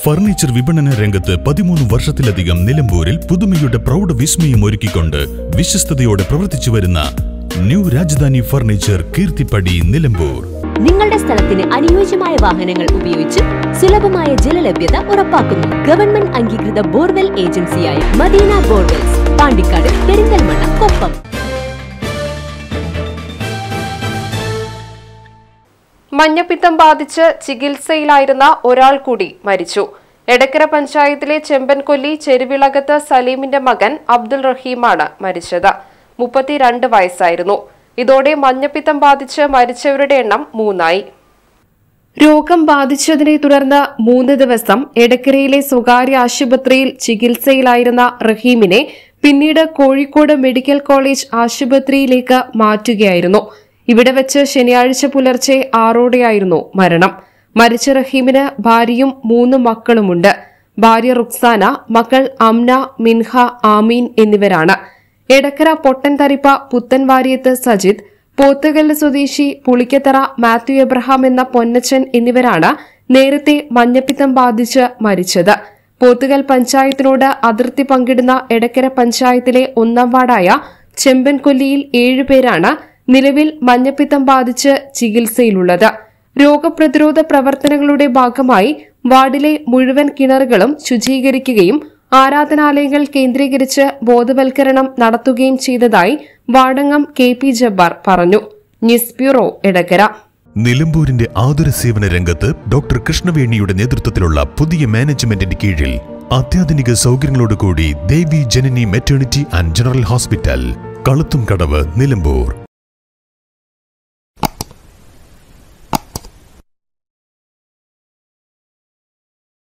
furniture വിപണന രംഗത്ത് പതിമൂന്ന് വർഷത്തിലധികം നിലമ്പൂരിൽ പുതുമയുടെ പ്രൗഢ വിസ്മയം ഒരുക്കിക്കൊണ്ട് വിശ്വസ്തയോടെ പ്രവർത്തിച്ചു വരുന്ന ന്യൂ രാജധാനി ഫർണിച്ചർ കീർത്തിപ്പടി നിലമ്പൂർ നിങ്ങളുടെ സ്ഥലത്തിന് അനുയോജ്യമായ വാഹനങ്ങൾ ഉപയോഗിച്ച് സുലഭമായ ജലലഭ്യത ഉറപ്പാക്കുന്നു ഗവൺമെന്റ് അംഗീകൃത ബോർവെൽ ഏജൻസിയായ മദീന ബോർവെൽസ് പാണ്ടിക്കാട് പെരിന്തൽമണ്ണ കൊപ്പം മഞ്ഞപ്പിത്തം ബാധിച്ച് ചികിത്സയിലായിരുന്ന ഒരാൾ കൂടി മരിച്ചു എടക്കര പഞ്ചായത്തിലെ ചെമ്പൻകൊല്ലി ചെരുവിളകത്ത് സലീമിന്റെ മകൻ അബ്ദുൾ റഹീമാണ് മരിച്ചത് മുപ്പത്തിരണ്ട് വയസ്സായിരുന്നു ഇതോടെ മഞ്ഞപ്പിത്തം ബാധിച്ച് മരിച്ചവരുടെ എണ്ണം മൂന്നായി രോഗം ബാധിച്ചതിനെ തുടർന്ന് മൂന്ന് ദിവസം എടക്കരയിലെ സ്വകാര്യ ആശുപത്രിയിൽ ചികിത്സയിലായിരുന്ന റഹീമിനെ പിന്നീട് കോഴിക്കോട് മെഡിക്കൽ കോളേജ് ആശുപത്രിയിലേക്ക് മാറ്റുകയായിരുന്നു ഇവിടെ വെച്ച് ശനിയാഴ്ച പുലർച്ചെ ആറോടെയായിരുന്നു മരണം മരിച്ച റഹീമിന് ഭാര്യയും മൂന്ന് മക്കളുമുണ്ട് ഭാര്യ റുക്സാന മക്കൾ അംന മിൻഹ ആമീൻ എന്നിവരാണ് എടക്കര പൊട്ടൻതരിപ്പ പുത്തൻവാരിയത്ത് സജിത് പോത്തുകല്ല് സ്വദേശി പുളിക്കത്തറ മാത്യു എബ്രഹാം എന്ന പൊന്നച്ചൻ എന്നിവരാണ് നേരത്തെ മഞ്ഞപ്പിത്തം ബാധിച്ച് മരിച്ചത് പോത്തുകൽ പഞ്ചായത്തിനോട് അതിർത്തി പങ്കിടുന്ന എടക്കര പഞ്ചായത്തിലെ ഒന്നാം വാർഡായ ചെമ്പൻകൊല്ലിയിൽ ഏഴുപേരാണ് നിലവിൽ മഞ്ഞപ്പിത്തം ബാധിച്ച് ചികിത്സയിലുള്ളത് രോഗപ്രതിരോധ പ്രവർത്തനങ്ങളുടെ ഭാഗമായി വാർഡിലെ മുഴുവൻ കിണറുകളും ശുചീകരിക്കുകയും ആരാധനാലയങ്ങൾ കേന്ദ്രീകരിച്ച് ബോധവൽക്കരണം നടത്തുകയും ചെയ്തതായി വാർഡംഗം കെ പി ജബ്ബാർ പറഞ്ഞു ന്യൂസ് ബ്യൂറോ എടക്കര നിലമ്പൂരിന്റെ ആതുര സേവന രംഗത്ത് ഡോക്ടർ കൃഷ്ണവേണിയുടെ നേതൃത്വത്തിലുള്ള പുതിയ മാനേജ്മെന്റിന്റെ കീഴിൽ അത്യാധുനിക സൗകര്യങ്ങളോടുകൂടി Devi Janani maternity and general hospital Kaluthumkadavu Nilambur